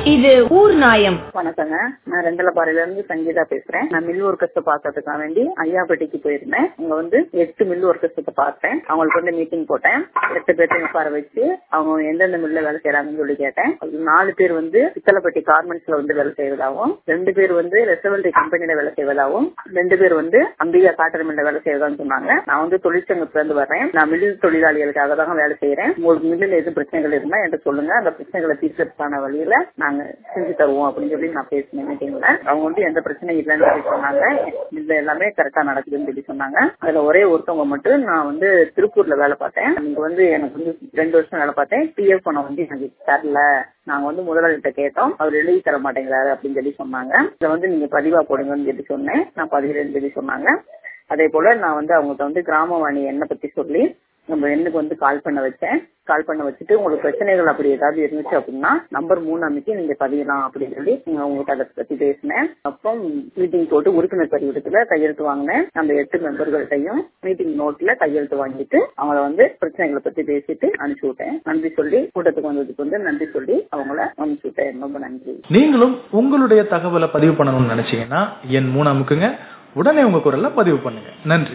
இது ஊர் நாயம் வணக்கங்க நான் ரெண்டலப்பாறையில இருந்து சங்கீதா பேசுறேன் நான் மில் ஒர்க்கர்ஸ் பாக்கிறதுக்காக வேண்டி ஐயாப்பட்டிக்கு போயிருந்தேன் அங்க வந்து எட்டு மில் ஒர்க்கர்ஸ் பார்த்தேன் அவங்களுக்கு வந்து மீட்டிங் போட்டேன் எட்டு பேர்த்தையும் உட்கார வச்சு அவங்க எந்தெந்த மில்ல வேலை செய்யறாங்கன்னு சொல்லி கேட்டேன் அது நாலு பேர் வந்து பித்தளப்பட்டி கார்மெண்ட்ஸ்ல வந்து வேலை செய்வதாகவும் ரெண்டு பேர் வந்து ரெசவல்டி கம்பெனில வேலை செய்வதாகவும் ரெண்டு பேர் வந்து அம்பிகா காட்டன் மில்ல வேலை செய்வதான்னு சொன்னாங்க நான் வந்து தொழிற்சங்கத்துல இருந்து வர்றேன் நான் மில் தொழிலாளிகளுக்காக தான் வேலை செய்யறேன் உங்களுக்கு மில்லில் எதுவும் பிரச்சனைகள் இருந்தா என்கிட்ட சொல்லுங்க அந்த பிரச்சனைகளை தீர்க்கறதுக்கான வழியில நாங்க செஞ்சு தருவோம் அப்படின்னு சொல்லி நான் பேசினேன் மீட்டிங்ல அவங்க வந்து எந்த பிரச்சனையும் இல்லைன்னு சொல்லி சொன்னாங்க இதுல எல்லாமே கரெக்டா நடக்குதுன்னு சொல்லி சொன்னாங்க அதுல ஒரே ஒருத்தவங்க மட்டும் நான் வந்து திருப்பூர்ல வேலை பார்த்தேன் நீங்க வந்து எனக்கு வந்து ரெண்டு வருஷம் வேலை பார்த்தேன் பிஎஃப் பணம் வந்து எனக்கு தரல நாங்க வந்து முதலாளிகிட்ட கேட்டோம் அவர் எழுதி தர மாட்டேங்கிறாரு அப்படின்னு சொல்லி சொன்னாங்க இதை வந்து நீங்க பதிவா போடுங்கன்னு சொல்லி சொன்னேன் நான் பதிவுன்னு சொல்லி சொன்னாங்க அதே போல நான் வந்து அவங்ககிட்ட வந்து கிராமவாணி எண்ணை பத்தி சொல்லி நம்ம எண்ணுக்கு வந்து கால் பண்ண வச்சேன் கால் பண்ண வச்சுட்டு உங்களுக்கு பிரச்சனைகள் அப்படி ஏதாவது இருந்துச்சு அப்படின்னா நம்பர் மூணு அமைக்கு நீங்க பதியலாம் அப்படின்னு சொல்லி உங்ககிட்ட அதை பத்தி பேசினேன் அப்புறம் மீட்டிங் போட்டு உறுப்பினர் பதிவிடத்துல கையெழுத்து வாங்கினேன் அந்த எட்டு மெம்பர்கள்ட்டையும் மீட்டிங் நோட்ல கையெழுத்து வாங்கிட்டு அவங்கள வந்து பிரச்சனைகளை பத்தி பேசிட்டு அனுப்பிச்சு விட்டேன் நன்றி சொல்லி கூட்டத்துக்கு வந்ததுக்கு வந்து நன்றி சொல்லி அவங்கள அனுப்பிச்சு விட்டேன் ரொம்ப நன்றி நீங்களும் உங்களுடைய தகவலை பதிவு பண்ணணும்னு நினைச்சீங்கன்னா என் மூணு அமுக்குங்க உடனே உங்க குரல்ல பதிவு பண்ணுங்க நன்றி